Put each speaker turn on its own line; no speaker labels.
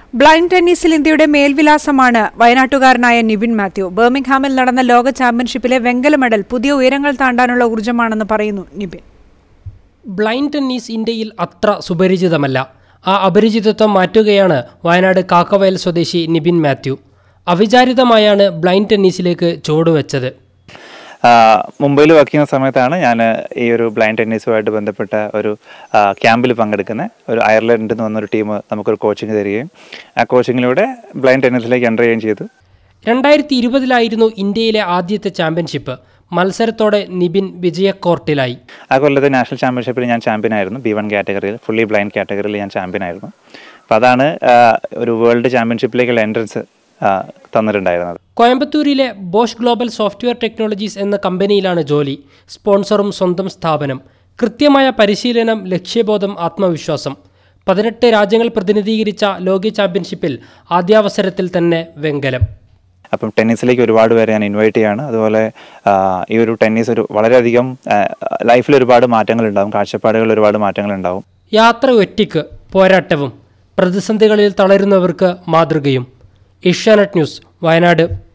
blind ടെന്നീസിൽ ഇന്ത്യയുടെ മേൽവിലാസമാണ് വയനാട്ടുകാരനായ നിവിൻ മാത്യു ബർമിംഗ്ഹാമിൽ നടന്ന ലോക ചാമ്പ്യൻഷിപ്പിലെ വെങ്കല മെഡൽ പുതിയ ഉയരങ്ങൾ താണ്ടാനുള്ള ഊർജ്ജമാണെന്ന് പറയുന്നു നിബിൻ
ബ്ലൈൻഡ് ടെന്നീസ് ഇന്ത്യയിൽ അത്ര സുപരിചിതമല്ല ആ അപരിചിതത്വം മാറ്റുകയാണ് വയനാട് കാക്കവയൽ സ്വദേശി നിബിൻ മാത്യു അവിചാരിതമായാണ് ബ്ലൈൻഡ് ടെന്നീസിലേക്ക് ചുവടുവെച്ചത്
മുംബൈയിൽ വർക്ക് ചെയ്യുന്ന സമയത്താണ് ഞാൻ ഈ ഒരു ബ്ലൈൻഡ് ടെന്നീസുമായിട്ട് ബന്ധപ്പെട്ട ഒരു ക്യാമ്പിൽ പങ്കെടുക്കുന്നത് ഒരു അയർലൻഡിൽ നിന്ന് വന്നൊരു ടീം നമുക്കൊരു കോച്ചിങ് തരികയും ആ കോച്ചിങ്ങിലൂടെ ബ്ലൈൻഡ് ടെന്നീസിലേക്ക് എൻ്റർ ചെയ്യുകയും ചെയ്തു
രണ്ടായിരത്തി ഇരുപതിലായിരുന്നു ഇന്ത്യയിലെ ആദ്യത്തെ ചാമ്പ്യൻഷിപ്പ് മത്സരത്തോടെ നിബിൻ വിജയക്കോർട്ടിലായി
ആ കൊല്ലത്തെ നാഷണൽ ചാമ്പ്യൻഷിപ്പിൽ ഞാൻ ചാമ്പ്യൻ ആയിരുന്നു ബി വൺ കാറ്റഗറിയിൽ ഫുള്ളി ബ്ലൈൻഡ് കാറ്റഗറിയിൽ ഞാൻ ചാമ്പ്യൻ ആയിരുന്നു അപ്പോൾ അതാണ് ആ, ഒരു വേൾഡ് ചാമ്പ്യൻഷിപ്പിലേക്കുള്ള എൻട്രൻസ് തന്നിട്ടുണ്ടായിരുന്നത്
കോയമ്പത്തൂരിലെ ബോഷ് ഗ്ലോബൽ സോഫ്റ്റ്വെയർ ടെക്നോളജീസ് എന്ന കമ്പനിയിലാണ് ജോലി സ്പോൺസറും സ്വന്തം സ്ഥാപനം കൃത്യമായ പരിശീലനം ലക്ഷ്യബോധം ആത്മവിശ്വാസം പതിനെട്ട് രാജ്യങ്ങൾ പ്രതിനിധീകരിച്ച ലോക ചാമ്പ്യൻഷിപ്പിൽ ആദ്യാവസരത്തിൽ തന്നെ വെങ്കലം
അപ്പം ടെന്നീസിലേക്ക് ഒരുപാട് പേരെ ഞാൻ ഇൻവൈറ്റ് ചെയ്യാണ് അതുപോലെ ആ, ഈ ഒരു ടെന്നീസ് ഒരു വളരെയധികം ലൈഫിൽ ഒരുപാട് മാറ്റങ്ങൾ ഉണ്ടാവും കാഴ്ചപ്പാടുകളിൽ ഒരുപാട് മാറ്റങ്ങൾ ഉണ്ടാവും
യാത്ര ഒറ്റയ്ക്ക് പോരാട്ടവും പ്രതിസന്ധികളിൽ തളരുന്നവർക്ക് മാതൃകയും ഏഷ്യാനെറ്റ് ന്യൂസ് വയനാട്